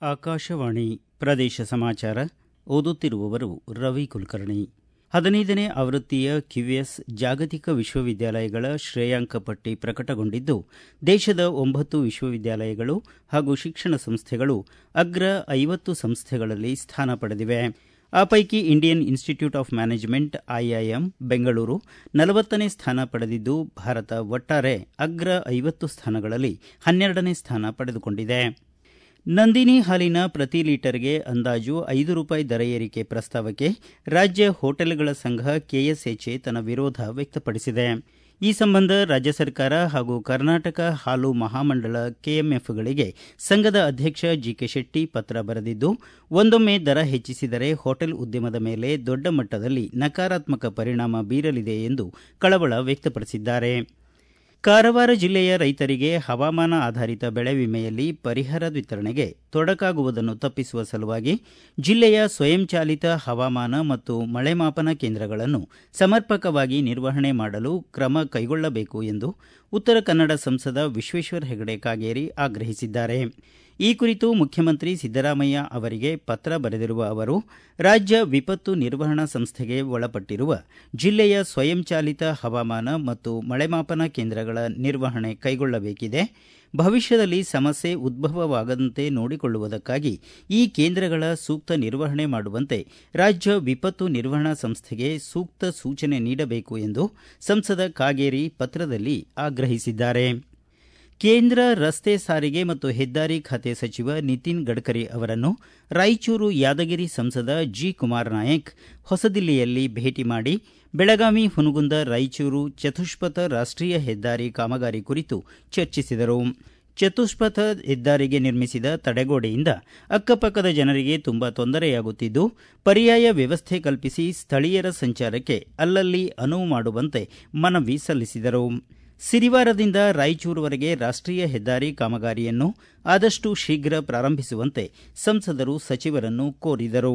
ಆಕಾಶವಾಣಿ ಪ್ರದೇಶ ಸಮಾಚಾರ ಓದುತ್ತಿರುವವರು ರವಿ ಕುಲಕರ್ಣಿ ಹದಿನೈದನೇ ಆವೃತ್ತಿಯ ಕ್ಯುಎಸ್ ಜಾಗತಿಕ ವಿಶ್ವವಿದ್ಯಾಲಯಗಳ ಶ್ರೇಯಾಂಕ ಪಟ್ಟಿ ಪ್ರಕಟಗೊಂಡಿದ್ದು ದೇಶದ ಒಂಬತ್ತು ವಿಶ್ವವಿದ್ಯಾಲಯಗಳು ಹಾಗೂ ಶಿಕ್ಷಣ ಸಂಸ್ಥೆಗಳು ಅಗ್ರ ಐವತ್ತು ಸಂಸ್ಥೆಗಳಲ್ಲಿ ಸ್ಥಾನ ಪಡೆದಿವೆ ಆ ಪೈಕಿ Indian Institute of Management IIM Bengaluru ನಲವತ್ತನೇ ಸ್ಥಾನ ಪಡೆದಿದ್ದು ಭಾರತ ಒಟ್ಟಾರೆ ಅಗ್ರ ಐವತ್ತು ಸ್ಥಾನಗಳಲ್ಲಿ ಹನ್ನೆರಡನೇ ಸ್ಥಾನ ಪಡೆದುಕೊಂಡಿದೆ ನಂದಿನಿ ಹಾಲಿನ ಪ್ರತಿ ಲೀಟರ್ಗೆ ಅಂದಾಜು ಐದು ರೂಪಾಯಿ ದರ ಏರಿಕೆ ಪ್ರಸ್ತಾವಕ್ಕೆ ರಾಜ್ಯ ಹೋಟೆಲ್ಗಳ ಸಂಘ ಕೆಎಸ್ಎಚ್ಎ ತನ್ನ ವಿರೋಧ ವ್ಯಕ್ತಪಡಿಸಿದೆ ಈ ಸಂಬಂಧ ರಾಜ್ಯ ಸರ್ಕಾರ ಹಾಗೂ ಕರ್ನಾಟಕ ಹಾಲು ಮಹಾಮಂಡಳ ಕೆಎಂಎಫ್ಗಳಿಗೆ ಸಂಘದ ಅಧ್ಯಕ್ಷ ಜಿಕೆ ಶೆಟ್ಟಿ ಪತ್ರ ಬರೆದಿದ್ದು ಒಂದೊಮ್ಮೆ ದರ ಹೆಚ್ಚಿಸಿದರೆ ಹೋಟೆಲ್ ಉದ್ಯಮದ ಮೇಲೆ ದೊಡ್ಡ ಮಟ್ಟದಲ್ಲಿ ನಕಾರಾತ್ಮಕ ಪರಿಣಾಮ ಬೀರಲಿದೆ ಎಂದು ಕಳವಳ ವ್ಯಕ್ತಪಡಿಸಿದ್ದಾರೆ ಕಾರವಾರ ಜಿಲ್ಲೆಯ ರೈತರಿಗೆ ಹವಾಮಾನ ಆಧಾರಿತ ಬೆಳೆ ವಿಮೆಯಲ್ಲಿ ಪರಿಹಾರ ವಿತರಣೆಗೆ ತೊಡಕಾಗುವುದನ್ನು ತಪ್ಪಿಸುವ ಸಲುವಾಗಿ ಜಿಲ್ಲೆಯ ಸ್ವಯಂಚಾಲಿತ ಹವಾಮಾನ ಮತ್ತು ಮಳೆ ಮಾಪನ ಕೇಂದ್ರಗಳನ್ನು ಸಮರ್ಪಕವಾಗಿ ನಿರ್ವಹಣೆ ಮಾಡಲು ಕ್ರಮ ಕೈಗೊಳ್ಳಬೇಕು ಎಂದು ಉತ್ತರ ಕನ್ನಡ ಸಂಸದ ವಿಶ್ವೇಶ್ವರ ಹೆಗಡೆ ಕಾಗೇರಿ ಆಗ್ರಹಿಸಿದ್ದಾರೆ ಈ ಕುರಿತು ಮುಖ್ಯಮಂತ್ರಿ ಸಿದ್ದರಾಮಯ್ಯ ಅವರಿಗೆ ಪತ್ರ ಬರೆದಿರುವ ಅವರು ರಾಜ್ಯ ವಿಪತ್ತು ನಿರ್ವಹಣಾ ಸಂಸ್ಥೆಗೆ ಒಳಪಟ್ಟಿರುವ ಜಿಲ್ಲೆಯ ಸ್ವಯಂಚಾಲಿತ ಹವಾಮಾನ ಮತ್ತು ಮಳೆ ಮಾಪನ ಕೇಂದ್ರಗಳ ನಿರ್ವಹಣೆ ಕೈಗೊಳ್ಳಬೇಕಿದೆ ಭವಿಷ್ಯದಲ್ಲಿ ಸಮಸ್ಯೆ ಉದ್ಭವವಾಗದಂತೆ ನೋಡಿಕೊಳ್ಳುವುದಕ್ಕಾಗಿ ಈ ಕೇಂದ್ರಗಳ ಸೂಕ್ತ ನಿರ್ವಹಣೆ ಮಾಡುವಂತೆ ರಾಜ್ಯ ವಿಪತ್ತು ನಿರ್ವಹಣಾ ಸಂಸ್ಥೆಗೆ ಸೂಕ್ತ ಸೂಚನೆ ನೀಡಬೇಕು ಎಂದು ಸಂಸದ ಕಾಗೇರಿ ಪತ್ರದಲ್ಲಿ ಆಗ್ರಹಿಸಿದ್ದಾರೆ ಕೇಂದ್ರ ರಸ್ತೆ ಸಾರಿಗೆ ಮತ್ತು ಹೆದ್ದಾರಿ ಖಾತೆ ಸಚಿವ ನಿತಿನ್ ಗಡ್ಕರಿ ಅವರನ್ನು ರಾಯಚೂರು ಯಾದಗಿರಿ ಸಂಸದ ಜಿ ಕುಮಾರ್ ನಾಯಕ್ ಹೊಸದಿಲ್ಲಿಯಲ್ಲಿ ಭೇಟಿ ಮಾಡಿ ಬೆಳಗಾವಿ ಹುನಗುಂದ ರಾಯಚೂರು ಚತುಷ್ಪಥ ರಾಷ್ಟೀಯ ಹೆದ್ದಾರಿ ಕಾಮಗಾರಿ ಕುರಿತು ಚರ್ಚಿಸಿದರು ಚತುಷ್ಪಥ ಹೆದ್ದಾರಿಗೆ ನಿರ್ಮಿಸಿದ ತಡೆಗೋಡೆಯಿಂದ ಅಕ್ಕಪಕ್ಕದ ಜನರಿಗೆ ತುಂಬಾ ತೊಂದರೆಯಾಗುತ್ತಿದ್ದು ಪರ್ಯಾಯ ವ್ಯವಸ್ಥೆ ಕಲ್ಪಿಸಿ ಸ್ಥಳೀಯರ ಸಂಚಾರಕ್ಕೆ ಅಲ್ಲಲ್ಲಿ ಅನುವು ಮಾಡುವಂತೆ ಮನವಿ ಸಲ್ಲಿಸಿದರು ಸಿರಿವಾರದಿಂದ ರಾಯಚೂರುವರೆಗೆ ರಾಷ್ಟೀಯ ಹೆದ್ದಾರಿ ಕಾಮಗಾರಿಯನ್ನು ಆದಷ್ಟು ಶೀಘ್ರ ಪ್ರಾರಂಭಿಸುವಂತೆ ಸಂಸದರು ಸಚಿವರನ್ನು ಕೋರಿದರು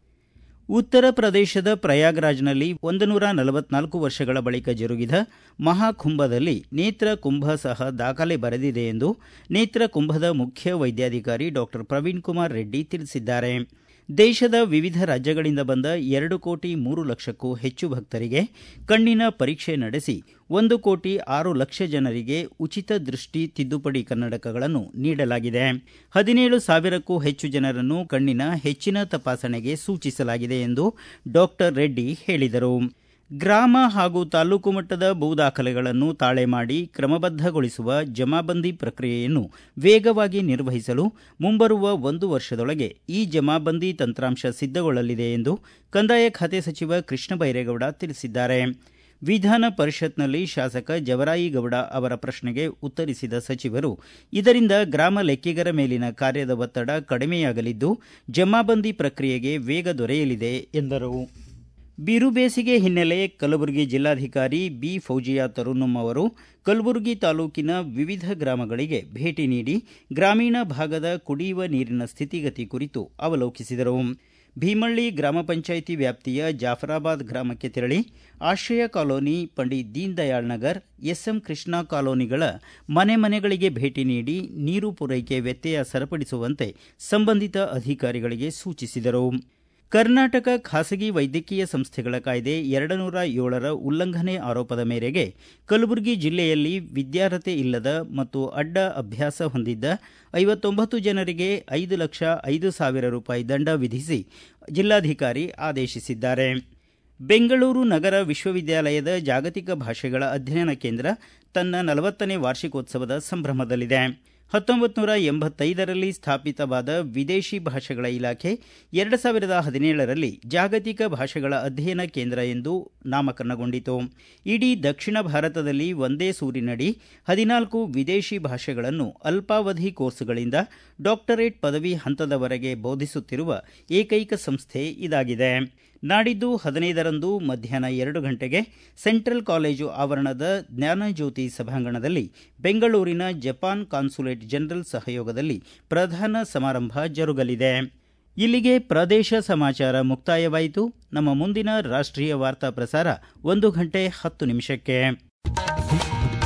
ಉತ್ತರ ಪ್ರದೇಶದ ಪ್ರಯಾಗ್ರಾಜ್ನಲ್ಲಿ ಒಂದು ನೂರ ನಲವತ್ನಾಲ್ಕು ವರ್ಷಗಳ ಬಳಿಕ ಜರುಗಿದ ಮಹಾಕುಂಭದಲ್ಲಿ ನೇತ್ರ ಕುಂಭ ಸಹ ದಾಖಲೆ ಬರೆದಿದೆ ಎಂದು ನೇತ್ರ ಕುಂಭದ ಮುಖ್ಯ ವೈದ್ಯಾಧಿಕಾರಿ ಡಾಕ್ಟರ್ ಪ್ರವೀಣ್ ಕುಮಾರ್ ರೆಡ್ಡಿ ತಿಳಿಸಿದ್ದಾರೆ ದೇಶದ ವಿವಿಧ ರಾಜ್ಯಗಳಿಂದ ಬಂದ ಎರಡು ಕೋಟಿ ಮೂರು ಲಕ್ಷಕ್ಕೂ ಹೆಚ್ಚು ಭಕ್ತರಿಗೆ ಕಣ್ಣಿನ ಪರೀಕ್ಷೆ ನಡೆಸಿ ಒಂದು ಕೋಟಿ ಆರು ಲಕ್ಷ ಜನರಿಗೆ ಉಚಿತ ದೃಷ್ಟಿ ತಿದ್ದುಪಡಿ ಕನ್ನಡಕಗಳನ್ನು ನೀಡಲಾಗಿದೆ ಹದಿನೇಳು ಸಾವಿರಕ್ಕೂ ಹೆಚ್ಚು ಜನರನ್ನು ಕಣ್ಣಿನ ಹೆಚ್ಚಿನ ತಪಾಸಣೆಗೆ ಸೂಚಿಸಲಾಗಿದೆ ಎಂದು ಡಾಕ್ಟರ್ ರೆಡ್ಡಿ ಹೇಳಿದರು ಗ್ರಾಮ ಹಾಗೂ ತಾಲೂಕು ಮಟ್ಟದ ಭೂ ದಾಖಲೆಗಳನ್ನು ತಾಳೆ ಮಾಡಿ ಕ್ರಮಬದ್ದಗೊಳಿಸುವ ಜಮಾಬಂದಿ ಪ್ರಕ್ರಿಯೆಯನ್ನು ವೇಗವಾಗಿ ನಿರ್ವಹಿಸಲು ಮುಂಬರುವ ಒಂದು ವರ್ಷದೊಳಗೆ ಈ ಜಮಾಬಂದಿ ತಂತ್ರಾಂಶ ಸಿದ್ದಗೊಳ್ಳಲಿದೆ ಎಂದು ಕಂದಾಯ ಖಾತೆ ಸಚಿವ ಕೃಷ್ಣ ಬೈರೇಗೌಡ ತಿಳಿಸಿದ್ದಾರೆ ವಿಧಾನ ಪರಿಷತ್ನಲ್ಲಿ ಶಾಸಕ ಜವರಾಯಿಗೌಡ ಅವರ ಪ್ರಶ್ನೆಗೆ ಉತ್ತರಿಸಿದ ಸಚಿವರು ಇದರಿಂದ ಗ್ರಾಮ ಲೆಕ್ಕಿಗರ ಮೇಲಿನ ಕಾರ್ಯದ ಒತ್ತಡ ಕಡಿಮೆಯಾಗಲಿದ್ದು ಜಮಾಬಂದಿ ಪ್ರಕ್ರಿಯೆಗೆ ವೇಗ ದೊರೆಯಲಿದೆ ಎಂದರು ಬಿರು ಬೇಸಿಗೆ ಹಿನ್ನೆಲೆ ಕಲಬುರಗಿ ಜಿಲ್ಲಾಧಿಕಾರಿ ಬಿ ಫೌಜಿಯಾ ತರುನ್ನಂ ಅವರು ಕಲಬುರಗಿ ತಾಲೂಕಿನ ವಿವಿಧ ಗ್ರಾಮಗಳಿಗೆ ಭೇಟಿ ನೀಡಿ ಗ್ರಾಮೀಣ ಭಾಗದ ಕುಡಿಯುವ ನೀರಿನ ಸ್ಥಿತಿಗತಿ ಕುರಿತು ಅವಲೋಕಿಸಿದರು ಭೀಮಳ್ಳಿ ಗ್ರಾಮ ಪಂಚಾಯಿತಿ ವ್ಯಾಪ್ತಿಯ ಜಾಫರಾಬಾದ್ ಗ್ರಾಮಕ್ಕೆ ತೆರಳಿ ಆಶ್ರಯ ಕಾಲೋನಿ ಪಂಡಿತ್ ದೀನ್ ದಯಾಳ್ ನಗರ್ ಎಸ್ಎಂ ಕೃಷ್ಣ ಕಾಲೋನಿಗಳ ಮನೆ ಮನೆಗಳಿಗೆ ಭೇಟಿ ನೀಡಿ ನೀರು ಪೂರೈಕೆ ವ್ಯತ್ಯಯ ಸರಿಪಡಿಸುವಂತೆ ಸಂಬಂಧಿತ ಅಧಿಕಾರಿಗಳಿಗೆ ಸೂಚಿಸಿದರು ಕರ್ನಾಟಕ ಖಾಸಗಿ ವೈದ್ಯಕೀಯ ಸಂಸ್ಥೆಗಳ ಕಾಯ್ದೆ ಎರಡು ನೂರ ಏಳರ ಉಲ್ಲಂಘನೆ ಆರೋಪದ ಮೇರೆಗೆ ಕಲಬುರಗಿ ಜಿಲ್ಲೆಯಲ್ಲಿ ವಿದ್ಯಾರ್ಹತೆ ಇಲ್ಲದ ಮತ್ತು ಅಡ್ಡ ಅಭ್ಯಾಸ ಹೊಂದಿದ್ದ ಐವತ್ತೊಂಬತ್ತು ಜನರಿಗೆ ಐದು ಲಕ್ಷ ಐದು ಸಾವಿರ ರೂಪಾಯಿ ದಂಡ ವಿಧಿಸಿ ಜಿಲ್ಲಾಧಿಕಾರಿ ಆದೇಶಿಸಿದ್ದಾರೆ ಬೆಂಗಳೂರು ನಗರ ವಿಶ್ವವಿದ್ಯಾಲಯದ ಜಾಗತಿಕ ಭಾಷೆಗಳ ಅಧ್ಯಯನ ಕೇಂದ್ರ ತನ್ನ ನಲವತ್ತನೇ ವಾರ್ಷಿಕೋತ್ಸವದ ಸಂಭ್ರಮದಲ್ಲಿದೆ ಹತ್ತೊಂಬತ್ತು ನೂರ ಎಂಬತ್ತೈದರಲ್ಲಿ ಸ್ಥಾಪಿತವಾದ ವಿದೇಶಿ ಭಾಷೆಗಳ ಇಲಾಖೆ ಎರಡು ಸಾವಿರದ ಹದಿನೇಳರಲ್ಲಿ ಜಾಗತಿಕ ಭಾಷೆಗಳ ಅಧ್ಯಯನ ಕೇಂದ್ರ ಎಂದು ನಾಮಕರಣಗೊಂಡಿತು ಇಡೀ ದಕ್ಷಿಣ ಭಾರತದಲ್ಲಿ ಒಂದೇ ಸೂರಿನಡಿ ಹದಿನಾಲ್ಕು ವಿದೇಶಿ ಭಾಷೆಗಳನ್ನು ಅಲ್ಪಾವಧಿ ಕೋರ್ಸ್ಗಳಿಂದ ಡಾಕ್ಟರೇಟ್ ಪದವಿ ಹಂತದವರೆಗೆ ಬೋಧಿಸುತ್ತಿರುವ ಏಕೈಕ ಸಂಸ್ಥೆ ಇದಾಗಿದೆ ನಾಡಿದ್ದು ಹದಿನೈದರಂದು ಮಧ್ಯಾಹ್ನ ಎರಡು ಗಂಟೆಗೆ ಸೆಂಟ್ರಲ್ ಕಾಲೇಜು ಆವರಣದ ಜ್ಞಾನಜ್ಯೋತಿ ಸಭಾಂಗಣದಲ್ಲಿ ಬೆಂಗಳೂರಿನ ಜಪಾನ್ ಕಾನ್ಸುಲೇಟ್ ಜನರಲ್ ಸಹಯೋಗದಲ್ಲಿ ಪ್ರಧಾನ ಸಮಾರಂಭ ಜರುಗಲಿದೆ ಇಲ್ಲಿಗೆ ಪ್ರದೇಶ ಸಮಾಚಾರ ಮುಕ್ತಾಯವಾಯಿತು ನಮ್ಮ ಮುಂದಿನ ರಾಷ್ಟ್ರೀಯ ವಾರ್ತಾ ಪ್ರಸಾರ ಒಂದು ಗಂಟೆ ಹತ್ತು ನಿಮಿಷಕ್ಕೆ